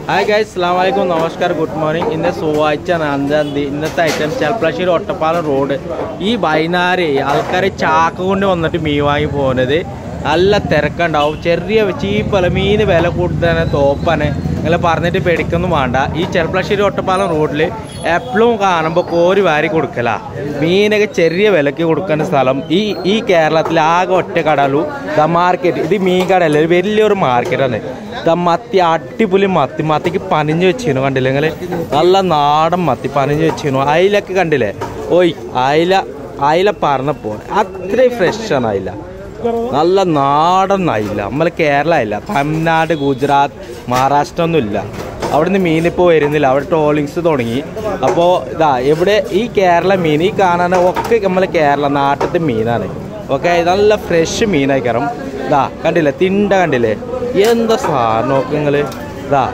hi guys അസ്സാം വലൈക്കും നമസ്കാരം ഗുഡ് മോർണിംഗ് ഇന്ന് ചൊവ്വാഴ്ചയാണ് അഞ്ചാം തീയതി ഇന്നത്തെ ഐറ്റം ചെൽപ്പളശ്ശേരി ഒട്ടപ്പാലം റോഡ് ഈ വൈകുന്നേരം ആൾക്കാർ ചാക്ക് കൊണ്ട് വന്നിട്ട് മീൻ വാങ്ങി പോകുന്നത് നല്ല തിരക്കുണ്ടാവും ചെറിയ ചീപ്പല മീൻ വില കൂടുതലാണ് തോപ്പാണ് നിങ്ങൾ പറഞ്ഞിട്ട് പേടിക്കൊന്നും വേണ്ട ഈ ചെറുപ്പളശ്ശേരി ഒട്ടപ്പാലം റോഡിൽ എപ്പോഴും കാണുമ്പോൾ കോരി വാരി കൊടുക്കല മീനൊക്കെ ചെറിയ വിലക്ക് കൊടുക്കേണ്ട സ്ഥലം ഈ ഈ കേരളത്തിൽ ആകെ ഒറ്റ കടലു ദ മാർക്കറ്റ് ഇത് മീൻ കടയല്ല ഒരു വലിയൊരു മാർക്കറ്റാണ് ദ മത്തി അടിപൊളി മത്തി മത്തിക്ക് പനിഞ്ഞ് വെച്ചിരുന്നു കണ്ടില്ലേ നിങ്ങൾ നല്ല നാടൻ മത്തി പനിഞ്ഞ് വെച്ചിരുന്നു അയിലൊക്കെ കണ്ടില്ലേ ഓയ് അയില അയില പറഞ്ഞപ്പോ അത്രയും ഫ്രഷാണ് അയില നല്ല നാടൻ അയില നമ്മളെ കേരള ഇല്ല തമിഴ്നാട് ഗുജറാത്ത് മഹാരാഷ്ട്ര ഒന്നും ഇല്ല അവിടുന്ന് മീനിപ്പോൾ വരുന്നില്ല അവിടെ ട്രോളിങ്സ് തുടങ്ങി അപ്പോൾ ഇതാ ഇവിടെ ഈ കേരള മീൻ ഈ കാണാൻ ഒക്കെ നമ്മളെ കേരള നാട്ടിലത്തെ മീനാണ് ഓക്കെ നല്ല ഫ്രഷ് മീനായി കയറും ഇതാ കണ്ടില്ലേ തിണ്ട കണ്ടില്ലേ എന്താ സാധനം നോക്ക് നിങ്ങൾ ഇതാ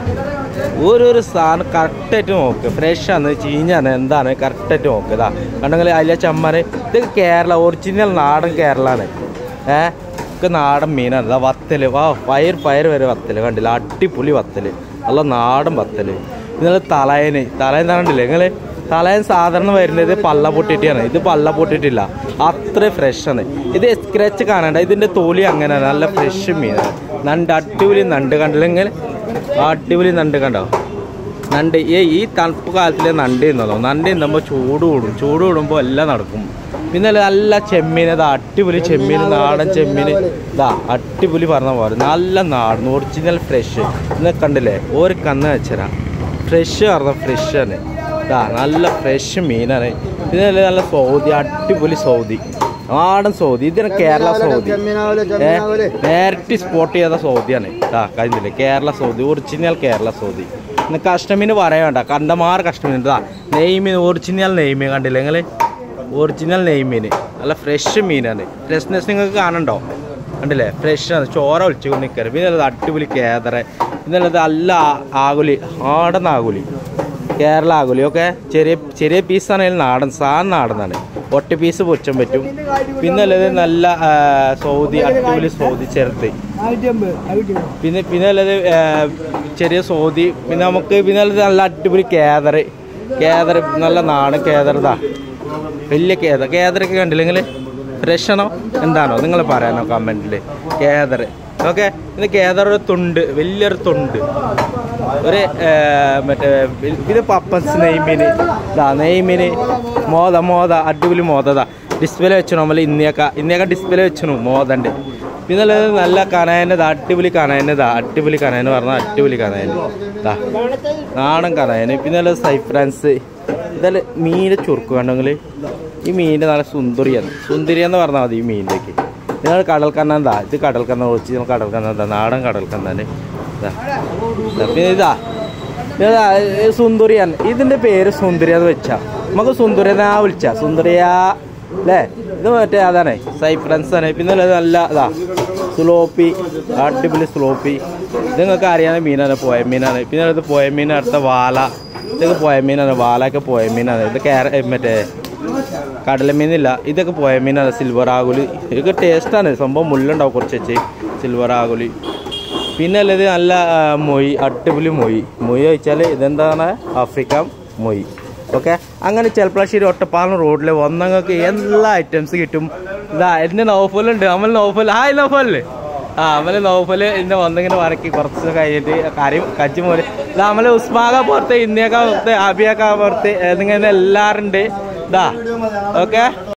ഓരോരോ സാധനം കറക്റ്റായിട്ട് നോക്ക് ഫ്രഷാണ് ചീഞ്ഞാണ് എന്താണ് കറക്റ്റായിട്ട് നോക്ക് ഇതാ കണ്ടെങ്കിൽ അതിലെ ചമ്മന് ഇത് കേരള ഒറിജിനൽ നാടൻ കേരളമാണ് ഏ ഒക്കെ നാടൻ മീനാണ് ഇതാ വത്തല് വാ പയർ പയർ വരെ വത്തല് കണ്ടില്ല അടിപൊളി വത്തല് നല്ല നാടൻ വത്തല് ഇന്നലെ തലയന് തലയൻ കണ്ടില്ലേ നിങ്ങൾ തലയൻ സാധാരണ വരുന്നത് പള്ള പൊട്ടിയിട്ടാണ് ഇത് പള്ള പൊട്ടിയിട്ടില്ല അത്ര ഫ്രഷാണ് ഇത് സ്ക്രാച്ച് കാണണ്ട ഇതിൻ്റെ തൊലി അങ്ങനെയാണ് നല്ല ഫ്രഷ് മീനാണ് നണ്ട് അടിപൊളി നണ്ട് കണ്ടില്ലെങ്കിൽ അടിപൊളി നണ്ട് കണ്ടോ നണ്ട് ഈ ഈ തണുപ്പ് കാലത്തിലെ നണ്ട് തിന്നല്ലോ നണ്ട് തിന്നുമ്പോൾ ചൂട് കൂടും ചൂട് കൂടുമ്പോൾ എല്ലാം നടക്കും പിന്നെ നല്ല ചെമ്മീൻ ഇതാ അടിപൊളി ചെമ്മീൻ നാടൻ ചെമ്മീൻ ഇതാ അടിപൊളി പറഞ്ഞ പോലെ നല്ല നാടൻ ഒറിജിനൽ ഫ്രഷ് ഇന്ന് കണ്ടില്ലേ ഒരു കന്ന് വെച്ചരാ ഫ്രഷ് പറഞ്ഞ ഫ്രഷ് ആണ് ഇതാ നല്ല ഫ്രഷ് മീനാണ് പിന്നെ നല്ല സൗദി അടിപൊളി സൗദി നാടൻ സൗദി ഇതിന് കേരള സൗദി ഏ, നേരിട്ട് സ്പോട്ട് ചെയ്ത സൗദിയാണ് ഇതാ കഴിഞ്ഞില്ലേ Kerala Saudi original Kerala Saudi ഇന്ന് കഷ്ടമീന് പറയാൻ വേണ്ട കണ്ടമാർ കഷ്ടമീൻ ഇതാ നെയ്മീൻ ഒറിജിനൽ നെയ്മീൻ കണ്ടില്ലേ നിങ്ങൾ ഒറിജിനൽ നെയ്മീൻ നല്ല ഫ്രഷ് മീനാണ് ഫ്രഷ്നെസ് നിങ്ങൾക്ക് കാണണ്ടോ കണ്ടില്ലേ ഫ്രഷ് ആണ് ചോര ഒളിച്ചു നിൽക്കരുത് പിന്നെ ഉള്ളത് അടിപൊളി കേദറ പിന്നെ ഉള്ളത് നല്ല ആ- ആകുലി ആടൻ ആകുലി കേരള ആകുലി ഒക്കെ ചെറിയ ചെറിയ പീസാണെങ്കിലും നാടൻ സാധനം നാടനാണ് ഒറ്റ പീസ് പൊച്ചാൻ പറ്റും പിന്നെ ഉള്ളത് നല്ല ആ, സൗദി അടിപൊളി സൗദി ചെറുത്ത് പിന്നെ പിന്നെ ഉള്ളത് ആ, ചെറിയ സൗദി പിന്നെ നമുക്ക് പിന്നെ ഉള്ളത് നല്ല അടിപൊളി കേദർ കേദർ നല്ല നാടൻ കേദർതാ വലിയ കേദർ കേദറൊക്കെ കണ്ടില്ലെങ്കിൽ ഫ്രഷ് ആണോ എന്താണോ നിങ്ങൾ പറയാനോ കമൻറ്റിൽ കേദർ ഓക്കെ ഇത് കേദർ ഒരു തുണ്ട് വലിയൊരു തുണ്ട് ഒരു ആ, മറ്റേ വൽ- ഇത് പപ്പൻസ് നെയ്മീൻ ഇതാ നെയ്മീൻ മോത മോത അടിപൊളി മോതതാ ഡിസ്പ്ലേ വെച്ചു നമ്മൾ ഇന്നയൊക്കെ ഇന്നയൊക്കെ ഡിസ്പ്ലേ വെച്ചു മോതണ്ട് പിന്നെ ഉള്ളത് നല്ല കനയൻ്റെതാ അടിപൊളി കനയൻ്റെതാ അടിപൊളി കനയെന്ന് പറഞ്ഞാൽ അടിപൊളി കനയൻ ഇതാ നാടൻ കനയന് പിന്നെ ഉള്ളത് സൈഫ്രാൻസ് ഇതല്ല മീനെ ചുരുക്ക് കണ്ടെങ്കിൽ ഈ മീനിൻ്റെ നല്ല സുന്ദരിയാണ് സുന്ദരി എന്ന് പറഞ്ഞാൽ മതി ഈ മീനിലേക്ക് നിങ്ങൾ കടൽ കണ്ണന്താ ഇത് കടൽ കണ്ണ ഒറിജിനൽ കടൽ കണ്ണന്താ നാടൻ കടൽ കണ്ണാന് ഇതാ ഇതാ, പിന്നെ ഇതാ ഇതാ ഇത് സുന്ദരിയാണ് ഇതിൻ്റെ പേര് സുന്ദരി എന്ന് വെച്ചാ നമുക്ക് സുന്ദരിയാ വിളിച്ച സുന്ദരിയാ അല്ലേ ഇത് മറ്റേ അതാണ് സൈഫ്രൻസ് ആണ് പിന്നെ ഉള്ളത് നല്ല ഇതാ സ്ലോപ്പി അടിപൊളി സ്ലോപ്പി ഇത് നിങ്ങൾക്ക് അറിയാവുന്ന മീനാണ് പോയ മീനാണ് പിന്നെ ഉള്ളത് പോയ മീൻ അടുത്ത വാല ഇതൊക്കെ പോയ മീനാണ് വാലൊക്കെ പോയ മീനാണ് ഇത് കേര ഏ, മറ്റേ കടല മീനില്ല ഇതൊക്കെ പോയ മീനാണ് സിൽവർ ആകുലി ഇതൊക്കെ ടേസ്റ്റാണ് സംഭവം മുള്ളുണ്ടാവും കുറച്ച് വെച്ച് സിൽവർ ആകുലി പിന്നെ ഉള്ളത് നല്ല ആ, മൊയ് അടിപൊളി മൊയ് മൊയ് വെച്ചാൽ ഇതെന്താണ് ആഫ്രിക്ക മൊയ് ഓക്കെ അങ്ങനെ ചെൽപ്പളശ്ശേരി ഒറ്റപ്പാലം റോഡിൽ വന്നങ്ങൾക്ക് എല്ലാ ഐറ്റംസ് കിട്ടും ഇതാ എൻ്റെ നോഫലുണ്ട് അമൽ നോഫൽ ഹായ് നോഫല്ലേ ആ അമല് നോഫല് ഇന്ന് വന്നിങ്ങനെ വരക്കി കുറച്ച് കഴിഞ്ഞിട്ട് കാര്യം കച്ചി പോലെ ഇതാ അമല് ഉസ്മാക പുറത്ത് ഇന്ത്യക്ക പുറത്ത് ആബിയൊക്കെ പുറത്ത് എന്നിങ്ങനെ എല്ലാവരും ഉണ്ട് ഇതാ ഓക്കെ